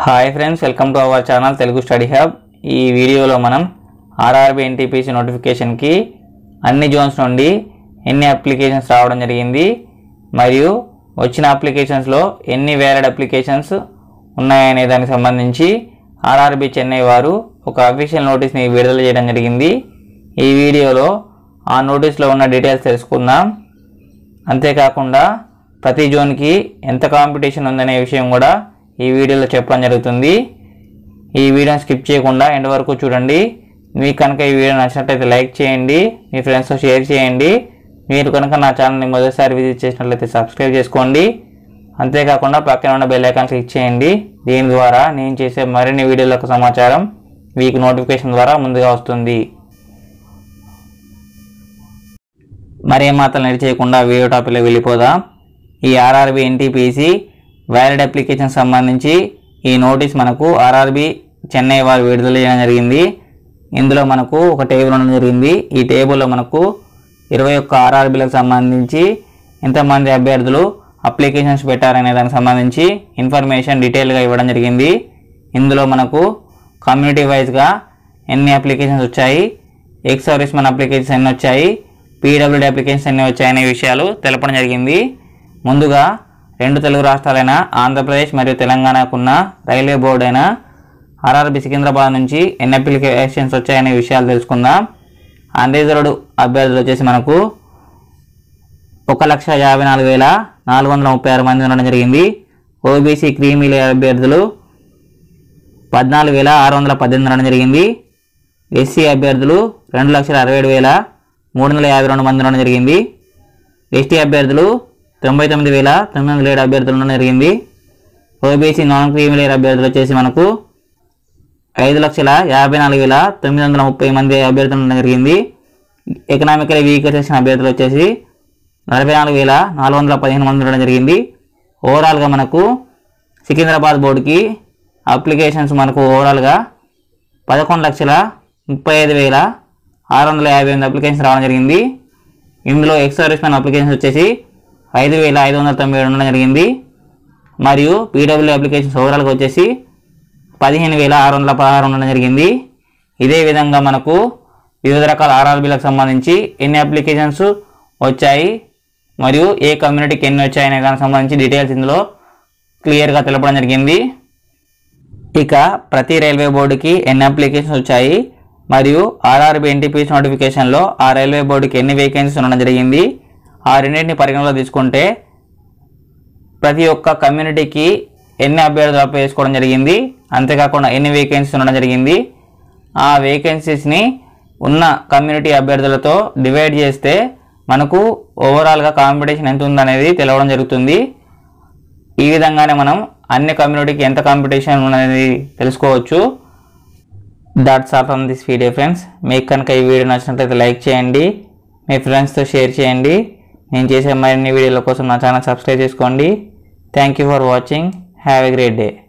hi friends welcome to our channel Telugu study hub ఈ వీడియోలో మనం ఆర్ఆర్బి ఎన్టీపీసీ నోటిఫికేషన్కి అన్ని జోన్స్ నుండి ఎన్ని అప్లికేషన్స్ రావడం జరిగింది మరియు వచ్చిన అప్లికేషన్స్లో ఎన్ని వ్యాలిడ్ అప్లికేషన్స్ ఉన్నాయనే దానికి సంబంధించి ఆర్ఆర్బి చెన్నై వారు ఒక అఫీషియల్ నోటీస్ని విడుదల చేయడం జరిగింది ఈ వీడియోలో ఆ నోటీస్లో ఉన్న డీటెయిల్స్ తెలుసుకుందాం అంతేకాకుండా ప్రతి జోన్కి ఎంత కాంపిటీషన్ ఉందనే విషయం కూడా ఈ వీడియోలో చెప్పడం జరుగుతుంది ఈ వీడియోని స్కిప్ చేయకుండా ఎండ్ వరకు చూడండి మీకు కనుక ఈ వీడియో నచ్చినట్లయితే లైక్ చేయండి మీ ఫ్రెండ్స్తో షేర్ చేయండి మీరు కనుక నా ఛానల్ని మొదటిసారి విజిట్ చేసినట్లయితే సబ్స్క్రైబ్ చేసుకోండి అంతేకాకుండా పక్కన ఉన్న బెల్ ఐకాన్ క్లిక్ చేయండి దీని ద్వారా నేను చేసే మరిన్ని వీడియోల యొక్క సమాచారం మీకు నోటిఫికేషన్ ద్వారా ముందుగా వస్తుంది మరేం మాత్రం లేట్ చేయకుండా వీడియో టాపిక్లో వెళ్ళిపోదాం ఈ ఆర్ఆర్బి ఎన్టీపీసీ వ్యాలిడ్ అప్లికేషన్ సంబంధించి ఈ నోటీస్ మనకు ఆర్ఆర్బి చెన్నై వారు విడుదల చేయడం జరిగింది ఇందులో మనకు ఒక టేబుల్ ఉండడం జరిగింది ఈ టేబుల్లో మనకు ఇరవై ఒక్క ఆర్ఆర్బీలకు సంబంధించి ఎంతమంది అభ్యర్థులు అప్లికేషన్స్ పెట్టారనే దానికి సంబంధించి ఇన్ఫర్మేషన్ డీటెయిల్గా ఇవ్వడం జరిగింది ఇందులో మనకు కమ్యూనిటీ వైజ్గా ఎన్ని అప్లికేషన్స్ వచ్చాయి ఎక్స్ సర్వీస్ మన అప్లికేషన్స్ ఎన్ని వచ్చాయి పీడబ్ల్యూడీ అప్లికేషన్స్ ఎన్ని వచ్చాయనే విషయాలు తెలపడం జరిగింది ముందుగా రెండు తెలుగు రాష్ట్రాలైన ఆంధ్రప్రదేశ్ మరియు తెలంగాణకున్న రైల్వే బోర్డు అయిన ఆర్ఆర్బి సికింద్రాబాద్ నుంచి ఎన్ని అప్లికేషన్స్ వచ్చాయనే విషయాలు తెలుసుకుందాం అన్రిజర్వ్డ్ అభ్యర్థులు వచ్చేసి మనకు ఒక లక్ష యాభై నాలుగు వేల నాలుగు వందల ముప్పై ఆరు మంది ఉండడం జరిగింది ఓబీసీ క్రీమీ లేయర్ అభ్యర్థులు పద్నాలుగు వేల ఆరు వందల పద్దెనిమిది ఉండడం జరిగింది ఎస్సీ అభ్యర్థులు రెండు లక్షల అరవై ఏడు వేల మూడు వందల యాభై రెండు మంది ఉండడం జరిగింది ఎస్టీ అభ్యర్థులు తొంభై తొమ్మిది వేల తొమ్మిది వందల ఏడు అభ్యర్థులు ఉండడం జరిగింది ఓబీసీ నాన్ క్రీమీ లేయర్ అభ్యర్థులు వచ్చేసి మనకు ఐదు లక్షల యాభై నాలుగు వేల తొమ్మిది వందల ముప్పై మంది అభ్యర్థులు ఉండడం జరిగింది ఎకనామికల్ వీకర్ సెక్షన్ అభ్యర్థులు వచ్చేసి నలభై నాలుగు వేల నాలుగు వందల పదిహేను మంది ఉండడం జరిగింది ఓవరాల్గా మనకు సికింద్రాబాద్ బోర్డుకి అప్లికేషన్స్ మనకు ఓవరాల్గా పదకొండు లక్షల ముప్పై ఐదు వేల ఆరు వందల యాభై ఎనిమిది అప్లికేషన్స్ రావడం జరిగింది ఇందులో ఎక్స్ సర్వీస్ మ్యాన్ అప్లికేషన్స్ వచ్చేసి ఐదు వేల ఐదు వందల తొంభై ఏడు ఉండడం జరిగింది మరియు పీడబ్ల్యూ అప్లికేషన్స్ ఓవరాల్గా వచ్చేసి పదిహేను వేల ఆరు వందల పదహారు ఉండడం జరిగింది ఇదే విధంగా మనకు వివిధ రకాల ఆర్ఆర్బీలకు సంబంధించి ఎన్ని అప్లికేషన్స్ వచ్చాయి మరియు ఏ కమ్యూనిటీకి ఎన్ని వచ్చాయనే దానికి సంబంధించి డీటెయిల్స్ ఇందులో క్లియర్గా తెలపడం జరిగింది ఇక ప్రతి రైల్వే బోర్డుకి ఎన్ని అప్లికేషన్స్ వచ్చాయి మరియు ఆర్ఆర్బి ఎన్టీపీసీ నోటిఫికేషన్లో ఆ రైల్వే బోర్డుకి ఎన్ని వేకెన్సీస్ ఉండడం జరిగింది ఆ రెండింటిని పరిగణలో తీసుకుంటే ప్రతి ఒక్క కమ్యూనిటీకి ఎన్ని అభ్యర్థులు అప్లై చేసుకోవడం జరిగింది అంతేకాకుండా ఎన్ని వేకెన్సీస్ ఉండడం జరిగింది ఆ వేకెన్సీస్ని ఉన్న కమ్యూనిటీ అభ్యర్థులతో డివైడ్ చేస్తే మనకు ఓవరాల్గా కాంపిటీషన్ ఎంత ఉందనేది తెలవడం జరుగుతుంది ఈ విధంగానే మనం అన్ని కమ్యూనిటీకి ఎంత కాంపిటీషన్ ఉన్నది తెలుసుకోవచ్చు that's all from this video friends మీకు కనుక ఈ వీడియో నచ్చినట్లయితే లైక్ చేయండి మీ ఫ్రెండ్స్తో షేర్ చేయండి నేను చేసే మరిన్ని వీడియోల కోసం నా ఛానల్ సబ్స్క్రైబ్ చేసుకోండి thank you for watching have a great day